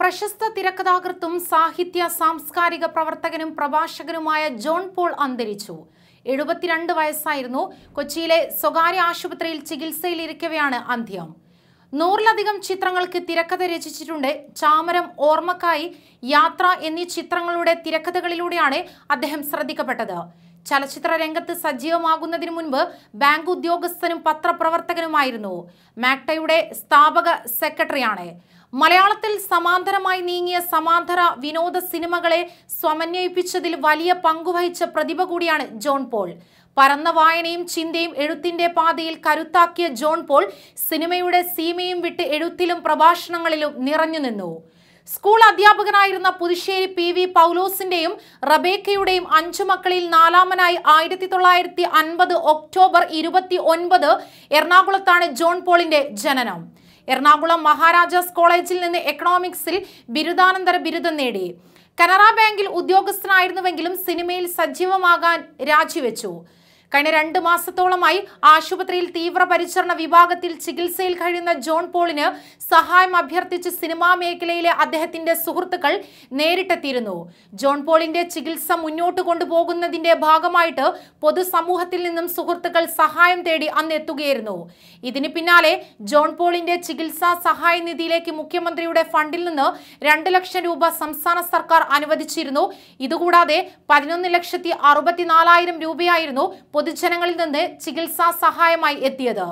പ്രശസ്ത തിരക്കഥാകൃത്തും സാഹിത്യ സാംസ്കാരിക പ്രവർത്തകനും പ്രഭാഷകനുമായ ജോൺ പോൾ അന്തരിച്ചു എഴുപത്തിരണ്ട് വയസ്സായിരുന്നു കൊച്ചിയിലെ സ്വകാര്യ ആശുപത്രിയിൽ ചികിത്സയിലിരിക്കവെയാണ് അന്ത്യം നൂറിലധികം ചിത്രങ്ങൾക്ക് തിരക്കഥ രചിച്ചിട്ടുണ്ട് ചാമരം ഓർമ്മക്കായി യാത്ര എന്നീ ചിത്രങ്ങളുടെ തിരക്കഥകളിലൂടെയാണ് അദ്ദേഹം ശ്രദ്ധിക്കപ്പെട്ടത് ചലച്ചിത്ര രംഗത്ത് സജീവമാകുന്നതിന് മുൻപ് ബാങ്ക് ഉദ്യോഗസ്ഥനും പത്രപ്രവർത്തകനുമായിരുന്നു മാക്ടയുടെ സ്ഥാപക സെക്രട്ടറിയാണ് മലയാളത്തിൽ സമാന്തരമായി നീങ്ങിയ സമാന്തര വിനോദ സിനിമകളെ സമന്വയിപ്പിച്ചതിൽ വലിയ പങ്കുവഹിച്ച പ്രതിഭ കൂടിയാണ് ജോൺ പോൾ പരന്ന വായനയും ചിന്തയും എഴുത്തിന്റെ പാതയിൽ കരുത്താക്കിയ ജോൺ പോൾ സിനിമയുടെ സീമയും വിട്ട് എഴുത്തിലും പ്രഭാഷണങ്ങളിലും നിറഞ്ഞു നിന്നു സ്കൂൾ അധ്യാപകനായിരുന്ന പുതുശ്ശേരി പി വി പൗലോസിന്റെയും റബേക്കയുടെയും അഞ്ചു മക്കളിൽ നാലാമനായി ആയിരത്തി തൊള്ളായിരത്തി അൻപത് ഒക്ടോബർ ഇരുപത്തി ഒൻപത് എറണാകുളത്താണ് ജോൺ പോളിന്റെ ജനനം എറണാകുളം മഹാരാജാസ് കോളേജിൽ നിന്ന് എക്കണോമിക്സിൽ ബിരുദാനന്തര ബിരുദം നേടി കനറ ബാങ്കിൽ ഉദ്യോഗസ്ഥനായിരുന്നുവെങ്കിലും സിനിമയിൽ സജീവമാകാൻ രാജിവെച്ചു കഴിഞ്ഞ രണ്ട് മാസത്തോളമായി ആശുപത്രിയിൽ തീവ്രപരിചരണ വിഭാഗത്തിൽ ചികിത്സയിൽ കഴിയുന്ന ജോൺ പോളിന് സഹായം അഭ്യർത്ഥിച്ച് സിനിമാ മേഖലയിലെ അദ്ദേഹത്തിന്റെ സുഹൃത്തുക്കൾ നേരിട്ടെത്തിയിരുന്നു ജോൺ പോളിന്റെ ചികിത്സ മുന്നോട്ട് കൊണ്ടുപോകുന്നതിന്റെ ഭാഗമായിട്ട് പൊതുസമൂഹത്തിൽ നിന്നും സുഹൃത്തുക്കൾ സഹായം തേടി അന്ന് എത്തുകയായിരുന്നു ഇതിന് പിന്നാലെ ജോൺ പോളിന്റെ ചികിത്സാ സഹായ നിധിയിലേക്ക് മുഖ്യമന്ത്രിയുടെ ഫണ്ടിൽ നിന്ന് രണ്ട് ലക്ഷം രൂപ സംസ്ഥാന സർക്കാർ അനുവദിച്ചിരുന്നു ഇതുകൂടാതെ പതിനൊന്ന് ലക്ഷത്തി അറുപത്തിനാലായിരം രൂപയായിരുന്നു പൊതുജനങ്ങളിൽ നിന്ന് ചികിത്സാ സഹായമായി എത്തിയത്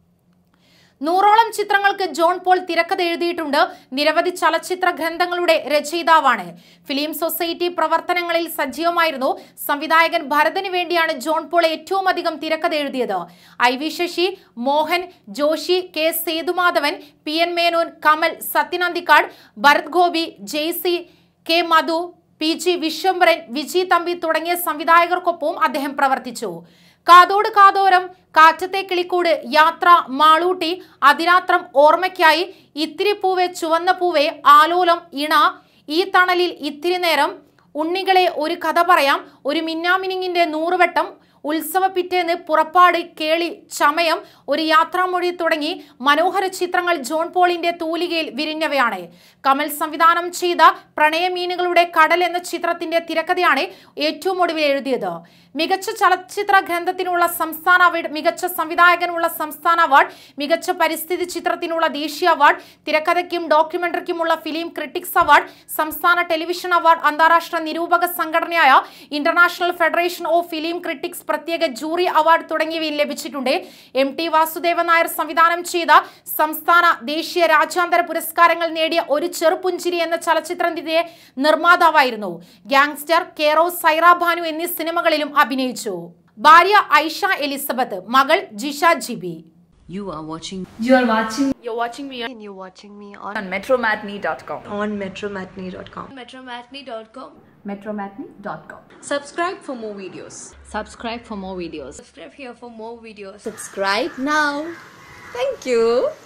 നൂറോളം ചിത്രങ്ങൾക്ക് ജോൺ പോൾ തിരക്കഥ എഴുതിയിട്ടുണ്ട് നിരവധി ചലച്ചിത്ര ഗ്രന്ഥങ്ങളുടെ രചയിതാവാണ് ഫിലിം സൊസൈറ്റി പ്രവർത്തനങ്ങളിൽ സജീവമായിരുന്നു സംവിധായകൻ ഭരതന് വേണ്ടിയാണ് ജോൺ പോൾ ഏറ്റവും അധികം തിരക്കഥ എഴുതിയത് I V Sasi Mohan Joshiy K Sethumadhavan P N Menon Kamal സത്യനന്ദിക്കാട് Bharath Gopi Jeassy K Madhu P G Viswambharan Viji Thampi തുടങ്ങിയ സംവിധായകർക്കൊപ്പവും അദ്ദേഹം പ്രവർത്തിച്ചു കാതോട് കാതോരം കാറ്റത്തെ കിളിക്കൂട് യാത്ര മാളൂട്ടി അതിരാത്രം ഓർമ്മയ്ക്കായി ഇത്തിരി പൂവെ ചുവന്ന പൂവെ ആലോലം ഇണ ഈ തണലിൽ ഇത്തിരി നേരം ഉണ്ണികളെ ഒരു കഥ പറയാം ഒരു മിന്നാമിനിങ്ങിന്റെ നൂറുവട്ടം ഉത്സവ പിറ്റേന്ന് പുറപ്പാട് കേളി ചമയം ഒരു യാത്രാമൊഴി തുടങ്ങി മനോഹര ചിത്രങ്ങൾ ജോൺ പോളിന്റെ തൂലികയിൽ വിരിഞ്ഞവയാണ് കമൽ സംവിധാനം ചെയ്ത പ്രണയമീനുകളുടെ കടൽ എന്ന ചിത്രത്തിന്റെ തിരക്കഥയാണ് ഏറ്റവും ഒടുവിൽ എഴുതിയത് മികച്ച ചലച്ചിത്ര ഗ്രന്ഥത്തിനുള്ള സംസ്ഥാന അവാർഡ് മികച്ച സംവിധായകനുള്ള സംസ്ഥാന അവാർഡ് മികച്ച പരിസ്ഥിതി ചിത്രത്തിനുള്ള ദേശീയ അവാർഡ് തിരക്കഥയ്ക്കും ഡോക്യുമെന്ററിക്കുമുള്ള ഫിലിം ക്രിട്ടിക്സ് അവാർഡ് സംസ്ഥാന ടെലിവിഷൻ അവാർഡ് അന്താരാഷ്ട്ര നിരൂപക സംഘടനയായ international federation of film critics പ്രത്യേക ജൂറി അവാർഡ് തുടങ്ങിയവയിൽ ലഭിച്ചിട്ടുണ്ട് എം ടി വാസുദേവൻ നായർ സംവിധാനം ചെയ്ത സംസ്ഥാന ദേശീയ രാജ്യാന്തര പുരസ്കാരങ്ങൾ നേടിയ ഒരു ചെറുപുഞ്ചിരി എന്ന ചലച്ചിത്രത്തിന്റെ നിർമ്മാതാവായിരുന്നു ഗ്യാങ്സ്റ്റർ കേറോ സൈറ ഭാനു എന്നീ സിനിമകളിലും അഭിനയിച്ചു ഭാര്യ ഐഷ എലിസബത്ത് മകൾ Jisha Jibi You are watching You are watching You're watching me on, and you're watching me on, on metromatney.com. on metromatney.com. Metromatney.com. metromatney.com. Subscribe for more videos. subscribe for more videos. Subscribe here for more videos. Subscribe now. Thank you.